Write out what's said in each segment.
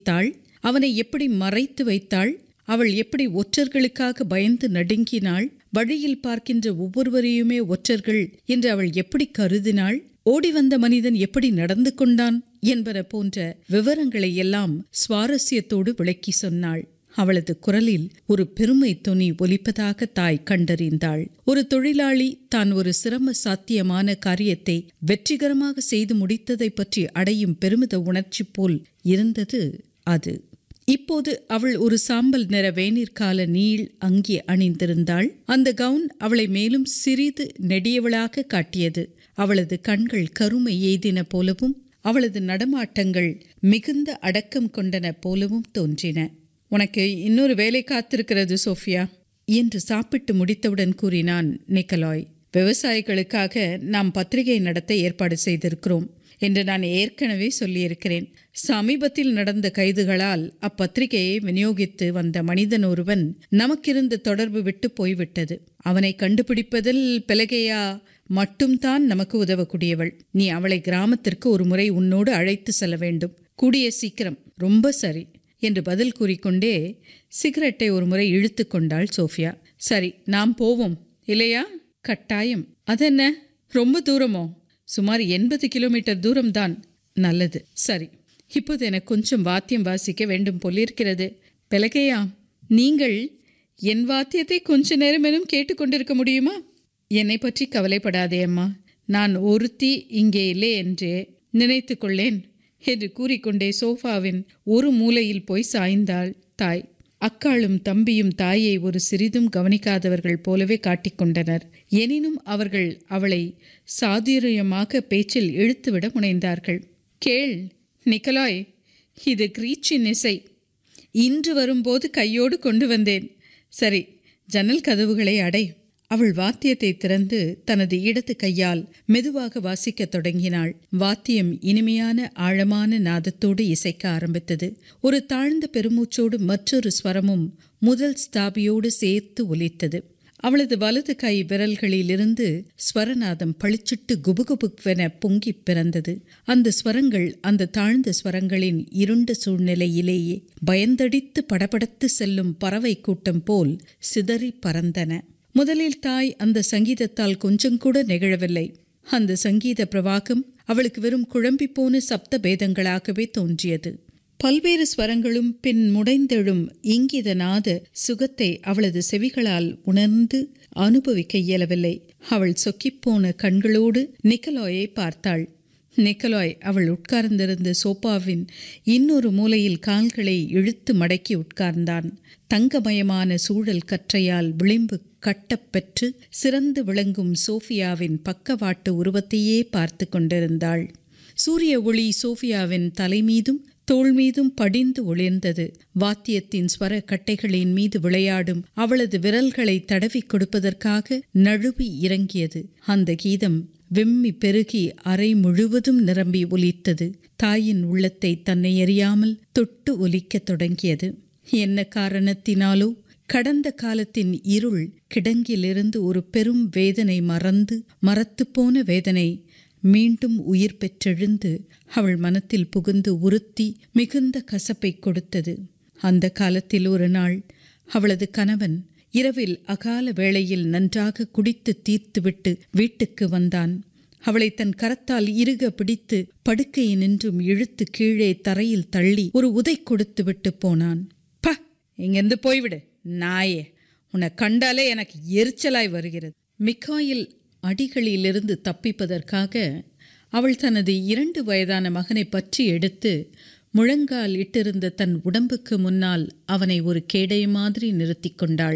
தாள் அவனை எப்படி மறைத்து வைத்தாள் அவள் எப்படி ஒற்றர்களுக்காக பயந்து நடுங்கினாள் வழியில் பார்க்கின்ற ஒவ்வொருவரையுமே ஒற்றர்கள் என்று அவள் எப்படி கருதினாள் ஓடி வந்த மனிதன் எப்படி நடந்து கொண்டான் என்பன போன்ற விவரங்களை எல்லாம் சுவாரஸ்யத்தோடு விளக்கி சொன்னாள் அவளது குரலில் ஒரு பெருமை தொனி ஒலிப்பதாக தாய் கண்டறிந்தாள் ஒரு தொழிலாளி தான் ஒரு சிரம சாத்தியமான காரியத்தை வெற்றிகரமாக செய்து முடித்ததை பற்றி அடையும் பெருமித உணர்ச்சி போல் இருந்தது அது இப்போது அவள் ஒரு சாம்பல் நிற வேநீர்கால நீள் அங்கி அணிந்திருந்தாள் அந்த கவுன் அவளை மேலும் சிறிது நெடியவளாக காட்டியது அவளது கண்கள் கருமை எய்தின போலவும் அவளது நடமாட்டங்கள் மிகுந்த அடக்கம் கொண்டன போலவும் தோன்றின உனக்கு இன்னொரு வேலை காத்திருக்கிறது சோஃபியா என்று சாப்பிட்டு முடித்தவுடன் கூறினான் நிக்கலாய் விவசாயிகளுக்காக நாம் பத்திரிகை நடத்த ஏற்பாடு செய்திருக்கிறோம் என்று நான் ஏற்கனவே சொல்லியிருக்கிறேன் சமீபத்தில் நடந்த கைதுகளால் அப்பத்திரிகையை விநியோகித்து வந்த மனிதன் ஒருவன் நமக்கிருந்த தொடர்பு விட்டு போய்விட்டது அவனை கண்டுபிடிப்பதில் பிலகையா மட்டும்தான் நமக்கு உதவக்கூடியவள் நீ அவளை கிராமத்திற்கு ஒரு முறை உன்னோடு அழைத்து செல்ல வேண்டும் கூடிய சீக்கிரம் ரொம்ப சரி என்று பதில் கூறிக்கொண்டே சிகரெட்டை ஒரு முறை இழுத்து கொண்டாள் சோஃபியா சரி நாம் போவோம் இல்லையா கட்டாயம் அதென்ன ரொம்ப தூரமோ சுமார் எண்பது கிலோமீட்டர் தூரம்தான் நல்லது சரி இப்போது எனக்கு கொஞ்சம் வாத்தியம் வாசிக்க வேண்டும் போலிருக்கிறது பிலகையா நீங்கள் என் வாத்தியத்தை கொஞ்ச நேரமேனும் கேட்டுக்கொண்டிருக்க முடியுமா என்னை பற்றி கவலைப்படாதே அம்மா நான் ஒருத்தி இங்கே இல்லை என்றே நினைத்து கொள்ளேன் என்று கூறிக்கொண்டே சோஃபாவின் ஒரு மூலையில் போய் சாய்ந்தாள் தாய் அக்காளும் தம்பியும் தாயை ஒரு சிறிதும் கவனிக்காதவர்கள் போலவே காட்டிக்கொண்டனர் எனினும் அவர்கள் அவளை சாதுரியமாக பேச்சில் இழுத்துவிட முனைந்தார்கள் கேள் நிக்கலாய் இது கிரீச்சின் இசை இன்று வரும்போது கையோடு கொண்டு வந்தேன் சரி ஜன்னல் கதவுகளை அடை அவள் வாத்தியத்தை திறந்து தனது இடது கையால் மெதுவாக வாசிக்கத் தொடங்கினாள் வாத்தியம் இனிமையான ஆழமான நாதத்தோடு இசைக்க ஆரம்பித்தது ஒரு தாழ்ந்த பெருமூச்சோடு மற்றொரு ஸ்வரமும் முதல் ஸ்தாபியோடு சேர்த்து ஒலித்தது அவளது வலது கை விரல்களிலிருந்து ஸ்வரநாதம் பளிச்சிட்டு குபுகுபுவென பொங்கி பிறந்தது அந்த ஸ்வரங்கள் அந்த தாழ்ந்த ஸ்வரங்களின் இருண்ட சூழ்நிலையிலேயே பயந்தடித்து படபடத்து செல்லும் பறவை கூட்டம் போல் சிதறி பறந்தன முதலில் தாய் அந்த சங்கீதத்தால் கொஞ்சம் கூட நெகிழவில்லை அந்த சங்கீத பிரவாகம் அவளுக்கு வெறும் குழம்பி போன சப்த பேதங்களாகவே தோன்றியது பல்வேறு ஸ்வரங்களும் பின் முடைந்தெழும் இங்கிதநாத சுகத்தை அவளது செவிகளால் உணர்ந்து அனுபவிக்க இயலவில்லை அவள் சொக்கிப்போன கண்களோடு நிக்கலாயை பார்த்தாள் நிக்கலாய் அவள் உட்கார்ந்திருந்த சோப்பாவின் இன்னொரு மூலையில் கால்களை இழுத்து மடக்கி உட்கார்ந்தான் தங்கமயமான சூழல் கற்றையால் விளிம்பு கட்டப்பெற்று சிறந்து விளங்கும் சோஃபியாவின் பக்கவாட்டு உருவத்தையே பார்த்து கொண்டிருந்தாள் சூரிய ஒளி சோஃபியாவின் தலைமீதும் தோள் மீதும் படிந்து ஒளிர்ந்தது வாத்தியத்தின் ஸ்வர கட்டைகளின் மீது விளையாடும் அவளது விரல்களை தடவி கொடுப்பதற்காக நழுவி இறங்கியது அந்த கீதம் விம்மி பெருகி அறை முழுவதும் நிரம்பி ஒலித்தது தாயின் உள்ளத்தை தன்னை அறியாமல் தொட்டு ஒலிக்கத் தொடங்கியது என்ன காரணத்தினாலோ கடந்த காலத்தின் இருள் கிடங்கிலிருந்து ஒரு பெரும் வேதனை மறந்து மறத்துப்போன வேதனை மீண்டும் உயிர் பெற்றெழுந்து அவள் மனத்தில் புகுந்து உறுத்தி மிகுந்த கசப்பை கொடுத்தது அந்த காலத்தில் ஒரு நாள் அவளது கணவன் இரவில் அகால வேளையில் நன்றாக குடித்து தீர்த்துவிட்டு வீட்டுக்கு வந்தான் அவளை தன் கரத்தால் இறுக பிடித்து படுக்கையினின்றும் இழுத்து கீழே தரையில் தள்ளி ஒரு உதை கொடுத்து விட்டு போனான் ப இங்கிருந்து போய்விடு நாயே உன்னை கண்டாலே எனக்கு எரிச்சலாய் வருகிறது மிக்காயில் அடிகளிலிருந்து தப்பிப்பதற்காக அவள் தனது இரண்டு வயதான மகனை பற்றி எடுத்து முழங்கால் இட்டிருந்த தன் உடம்புக்கு முன்னால் அவனை ஒரு கேடை மாதிரி நிறுத்தி கொண்டாள்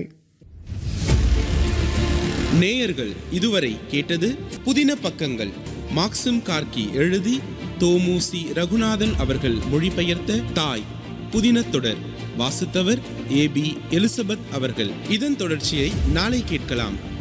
நேயர்கள் இதுவரை கேட்டது புதின பக்கங்கள் மாக்சிம் கார்கி எழுதி தோமுசி ரகுநாதன் அவர்கள் மொழிபெயர்த்த தாய் புதின தொடர் வாசித்தவர் ஏபி எலிசபெத் அவர்கள் இதன் தொடர்ச்சியை நாளை கேட்கலாம்